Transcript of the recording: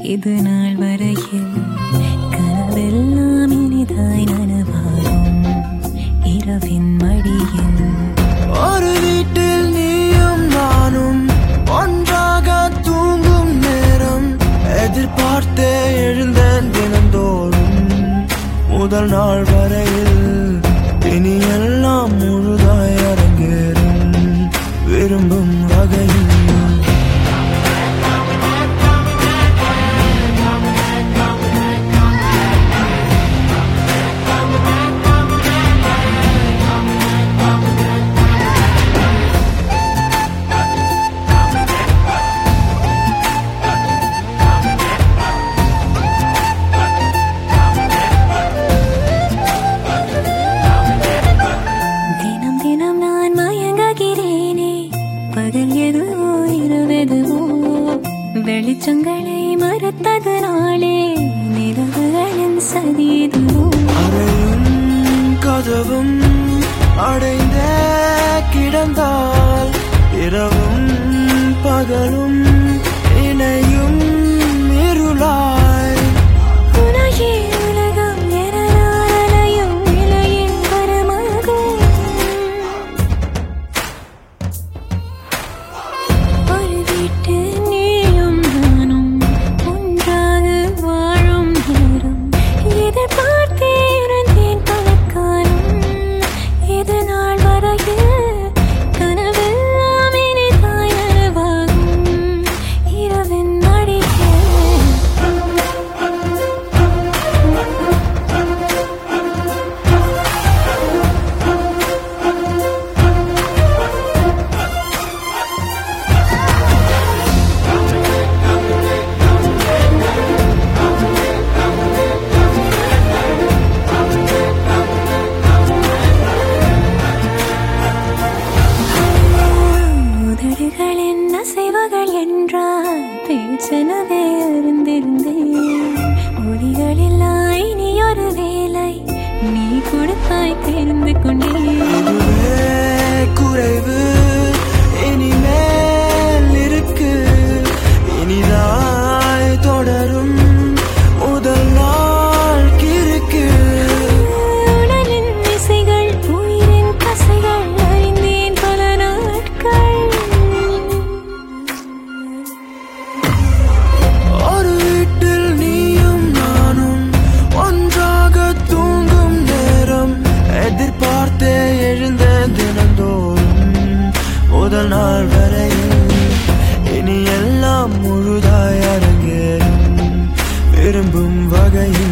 இது நாள் வரையில் கனவெல்லாம் இனிதாய் நனவாகும் இரவின் மடியில் ஒரு வீட்டில் நீயும் நானும் ஒன்றாக தூங்கும் நேரம் எதிர்பார்த்தே எழுந்தேன் தினந்தோறும் முதல் நாள் வரையில் இனி எல்லாம் முழுதாய் அரங்கேறும் விரும்பும் வகையில் தினம் தினம் நான் மயங்குகிறேனே பகல் எதுவோ இரவெதுவோ வெளிச்சங்களை மறுத்ததனாலே நிலவுகளின் சதி எதுவோ அறையும் கதவும் அடைந்தே கிடந்தால் இரவும் பகலும் இணையும் இருளாய் உலகே உலகம் என நான் அலையும் நிலையில் வரமாகும் ஒரு வீட்டு நீயும் நானும் ஒன்றாக வாழும் நேரம் எதிர்பார்த்தே இருந்தேன் பலக்காலம் இது நாள் வரையில் கனவெல்லாம் இனிதாய் நனவாகும் இரவின் மடியில் உதடுகளின் அசைவுகள் என்றால் பேச்செனவே அறிந்திருந்தேன் ஒளிகளில்லா இனி ஒரு வேலை நீ கொடுத்தாய் தெரிந்து கொண்டேன் அதுவே குறைவு இனிமேல் இருக்கு இனிதாய் தொடரும் முதல் நாள் கிறுக்கு உடலின் இசைகள் உயிரின் கசைகள் அறிந்தேன் பல நாட்கள் ஒரு வீட்டில் நீயும் நானும் ஒன்றாக தூங்கும் நேரம் எதிர்பார்த்தே எழுந்தேன் தினந்தோறும் முதல் நாள் வரையில் இனி எல்லாம் முழுதாய் அரங்கேறும் விரும்பும் வகையில்